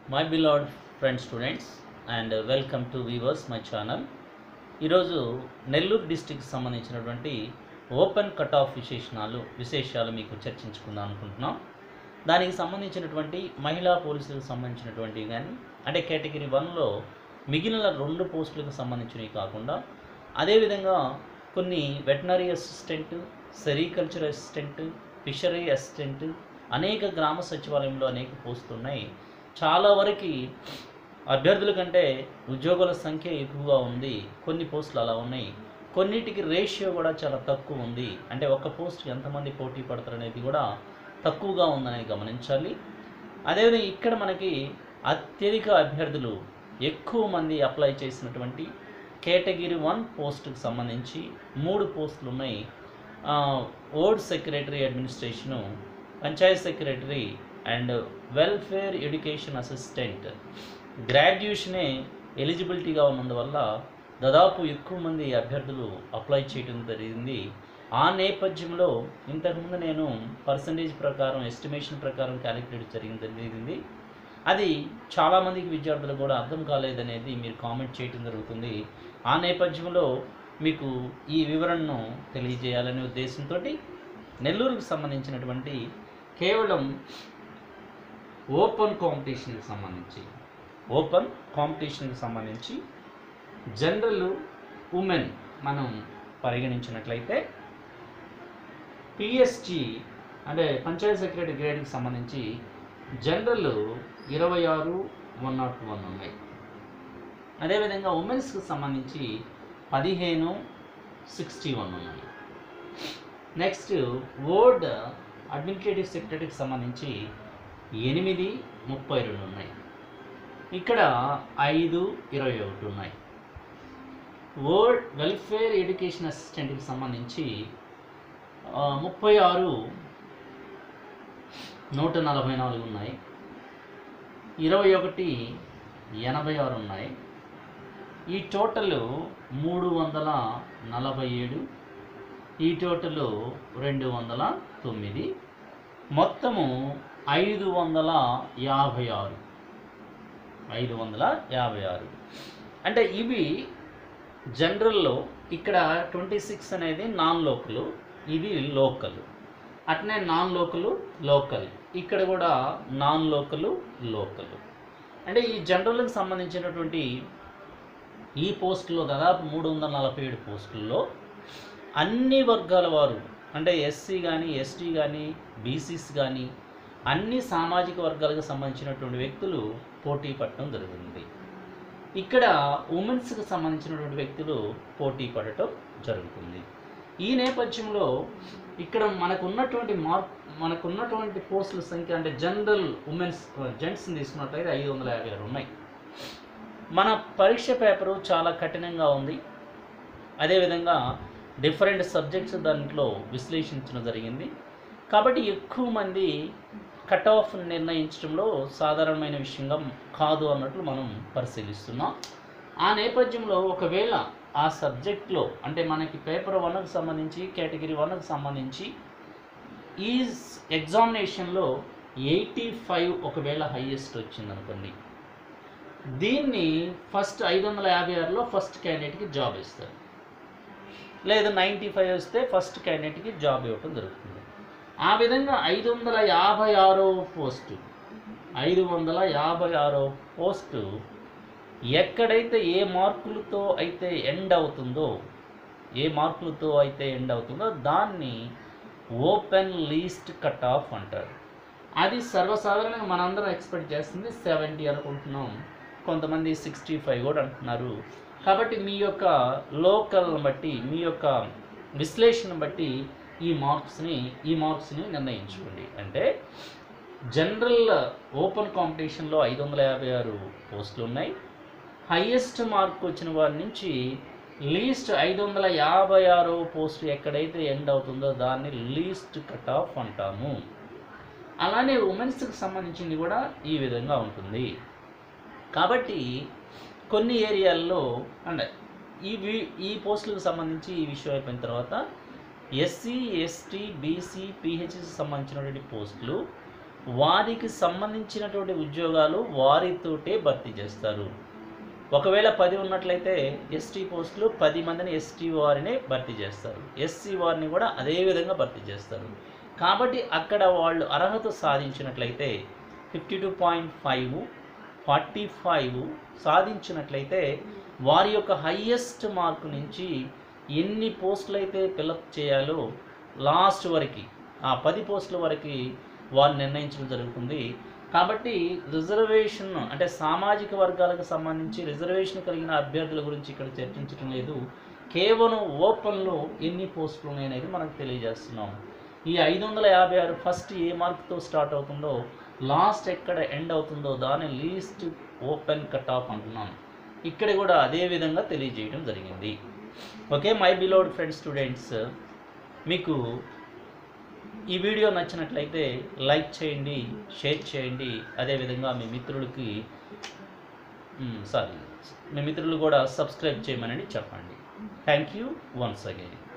my beloved friend students and welcome to viewers my channel ఈరోజు Nellore district సంబంధించినటువంటి open cut off విశేషణాలు విశేషాలు మీకు చర్చించుకుందాం అనుకుంటున్నాం దానికి సంబంధించినటువంటి మహిళా పోలీసులకు సంబంధించినటువంటివి కానీ అంటే కేటగిరీ వన్లో మిగిలిన రెండు పోస్టులకు సంబంధించినవి కాకుండా అదేవిధంగా కొన్ని veterinary assistant sericulture assistant fishery assistant అనేక గ్రామ సచివాలయంలో అనేక పోస్టులు ఉన్నాయి చాలా వరకు అభ్యర్థుల కంటే ఉద్యోగుల సంఖ్య ఎక్కువగా ఉంది కొన్ని పోస్టులు అలా ఉన్నాయి కొన్నిటికి రేషియో కూడా చాలా తక్కువ ఉంది అంటే ఒక పోస్ట్కి ఎంతమంది పోటీ పడతారు అనేది కూడా తక్కువగా ఉందని గమనించాలి అదేవిధంగా ఇక్కడ మనకి అత్యధిక అభ్యర్థులు ఎక్కువ మంది అప్లై చేసినటువంటి కేటగిరీ వన్ పోస్టుకు సంబంధించి మూడు పోస్టులు ఉన్నాయి ఆ, old secretary administration panchayat secretary and welfare education assistant గ్రాడ్యుయేషనే ఎలిజిబిలిటీగా ఉన్నందువల్ల దాదాపు ఎక్కువ మంది అభ్యర్థులు అప్లై చేయడం జరిగింది ఆ నేపథ్యంలో ఇంతకుముందు నేను పర్సంటేజ్ ప్రకారం ఎస్టిమేషన్ ప్రకారం క్యాలిక్యులేట్ జరిగింది జరిగింది అది చాలామందికి విద్యార్థులకు కూడా అర్థం కాలేదనేది మీరు కామెంట్ చేయడం జరుగుతుంది ఆ నేపథ్యంలో మీకు ఈ వివరణను తెలియజేయాలనే ఉద్దేశంతో నెల్లూరుకు సంబంధించినటువంటి కేవలం ఓపెన్ కాంపిటీషన్కి సంబంధించి ఓపెన్ కాంపిటీషన్కి సంబంధించి జనరల్ ఉమెన్ మనం పరిగణించినట్లయితే పిఎస్జి అంటే పంచాయత్ సెక్రటరీ గ్రేడ్కి సంబంధించి జనరల్ ఇరవై ఆరు వన్ నాట్ వన్ ఉన్నాయి అదేవిధంగా ఉమెన్స్కి సంబంధించి పదిహేను సిక్స్టీ వన్ ఉన్నాయి నెక్స్ట్ వర్డ్ అడ్మినిస్ట్రేటివ్ సెక్రటరీకి సంబంధించి ఎనిమిది ముప్పై రెండు ఉన్నాయి ఇక్కడ ఐదు ఇరవై ఒకటి ఉన్నాయి వర్డ్ వెల్ఫేర్ ఎడ్యుకేషన్ అసిస్టెంట్కి సంబంధించి ఆ, ముప్పై ఆరు నూట నలభై నాలుగు ఉన్నాయి ఇరవై ఒకటి ఎనభై ఆరు ఉన్నాయి ఈ టోటల్ మూడు వందల నలభై ఏడు ఈ టోటల్ రెండు వందల తొమ్మిది మొత్తము ఐదు వందల యాభై ఆరు ఐదు వందల యాభై ఆరు అంటే ఇవి జనరల్లో ఇక్కడ ట్వంటీ సిక్స్ అనేది నాన్ లోకల్ ఇది లోకల్ అట్నే నాన్ లోకల్ లోకల్ ఇక్కడ కూడా నాన్ లోకల్ లోకల్ అంటే ఈ జనరల్కి సంబంధించినటువంటి ఈ పోస్టులో దాదాపు మూడు వందల నలభై ఏడు పోస్టుల్లో అన్ని వర్గాల వారు అంటే ఎస్సీ కానీ ఎస్టీ కానీ బీసీస్ కానీ అన్ని సామాజిక వర్గాలకు సంబంధించినటువంటి వ్యక్తులు పోటీ పడటం జరుగుతుంది ఇక్కడ ఉమెన్స్కి సంబంధించినటువంటి వ్యక్తులు పోటీ పడటం జరుగుతుంది ఈ నేపథ్యంలో ఇక్కడ మనకు ఉన్నటువంటి మార్క్ మనకు ఉన్నటువంటి పోస్టుల సంఖ్య అంటే జనరల్ ఉమెన్స్ జెంట్స్ని తీసుకున్నట్లయితే ఐదు వందల యాభై ఆరు ఉన్నాయి మన పరీక్ష పేపరు చాలా కఠినంగా ఉంది అదేవిధంగా డిఫరెంట్ సబ్జెక్ట్స్ దాంట్లో విశ్లేషించడం జరిగింది కాబట్టి ఎక్కువ మంది కట్ ఆఫ్ నిర్ణయించడంలో సాధారణమైన విషయంగా కాదు అన్నట్లు మనం పరిశీలిస్తున్నాం ఆ నేపథ్యంలో ఒకవేళ ఆ సబ్జెక్ట్లో అంటే మనకి పేపర్ వన్కి సంబంధించి కేటగిరీ వన్కి సంబంధించి ఈ ఎగ్జామినేషన్లో ఎయిటీ ఫైవ్ ఒకవేళ హైయెస్ట్ వచ్చిందనుకోండి దీన్ని ఫస్ట్ ఐదు వందల యాభై ఆరులో ఫస్ట్ క్యాండిడేట్కి జాబ్ ఇస్తారు లేదు నైంటీ ఫైవ్ వస్తే ఫస్ట్ క్యాండిడేట్కి జాబ్ ఇవ్వటం జరుగుతుంది ఆ విధంగా ఐదు వందల యాభై ఆరో పోస్టు ఐదు వందల యాభై ఆరో పోస్టు ఎక్కడైతే ఏ మార్కులతో అయితే ఎండ్ అవుతుందో ఏ మార్కులతో అయితే ఎండ్ అవుతుందో దాన్ని ఓపెన్ లీస్ట్ కట్ ఆఫ్ అంటారు అది సర్వసాధారణంగా మనందరం ఎక్స్పెక్ట్ చేస్తుంది సెవెంటీ అనుకుంటున్నాం కొంతమంది సిక్స్టీ ఫైవ్ కూడా అంటున్నారు కాబట్టి మీ యొక్క లోకల్ని బట్టి మీ యొక్క విశ్లేషణ బట్టి ఈ మార్క్స్ని ఈ మార్క్స్ని నిర్ణయించుకోండి అంటే జనరల్ ఓపెన్ కాంపిటీషన్లో ఐదు వందల యాభై ఆరు పోస్టులు ఉన్నాయి హయ్యెస్ట్ మార్క్ వచ్చిన వారి నుంచి లీస్ట్ ఐదు వందల యాభై ఆరో పోస్ట్ ఎక్కడైతే ఎండ్ అవుతుందో దాన్ని లీస్ట్ కట్ ఆఫ్ అంటాము అలానే ఉమెన్స్కి సంబంధించింది కూడా ఈ విధంగా ఉంటుంది కాబట్టి కొన్ని ఏరియాల్లో అంటే ఈ వి- ఈ పోస్టులకు సంబంధించి ఈ విషయం అయిపోయిన తర్వాత ఎస్సీ ఎస్టీ బీసీ పిహెచ్కి సంబంధించినటువంటి పోస్టులు వారికి సంబంధించినటువంటి ఉద్యోగాలు వారితోటే భర్తీ చేస్తారు ఒకవేళ పది ఉన్నట్లయితే ఎస్టీ పోస్టులు పది మందిని ఎస్టీ వారిని భర్తీ చేస్తారు ఎస్సీ వారిని కూడా అదే విధంగా భర్తీ చేస్తారు కాబట్టి అక్కడ వాళ్ళు అర్హత సాధించినట్లయితే fifty two point five forty five సాధించినట్లయితే వారి యొక్క హయ్యెస్ట్ మార్క్ నుంచి ఎన్ని పోస్టులు అయితే ఫిలప్ చేయాలో లాస్ట్ వరకు ఆ పది పోస్టుల వరకు వారు నిర్ణయించడం జరుగుతుంది కాబట్టి రిజర్వేషన్ అంటే సామాజిక వర్గాలకు సంబంధించి రిజర్వేషన్ కలిగిన అభ్యర్థుల గురించి ఇక్కడ చర్చించడం లేదు కేవలం ఓపెన్లో ఎన్ని పోస్టులు ఉన్నాయనేది మనకు తెలియజేస్తున్నాం ఈ ఐదు వందల యాభై ఆరు ఫస్ట్ ఏ మార్క్తో స్టార్ట్ అవుతుందో లాస్ట్ ఎక్కడ ఎండ్ అవుతుందో దాన్ని లీస్ట్ ఓపెన్ కట్ ఆఫ్ అంటున్నాం ఇక్కడ కూడా అదే విధంగా తెలియజేయడం జరిగింది okay my beloved friend students మీకు ఈ వీడియో నచ్చినట్లయితే లైక్ చేయండి షేర్ చేయండి అదేవిధంగా మీ మిత్రులకి సారీ మీ మిత్రులు కూడా సబ్స్క్రైబ్ చేయమని చెప్పండి థ్యాంక్ యూ వన్స్ అగైన్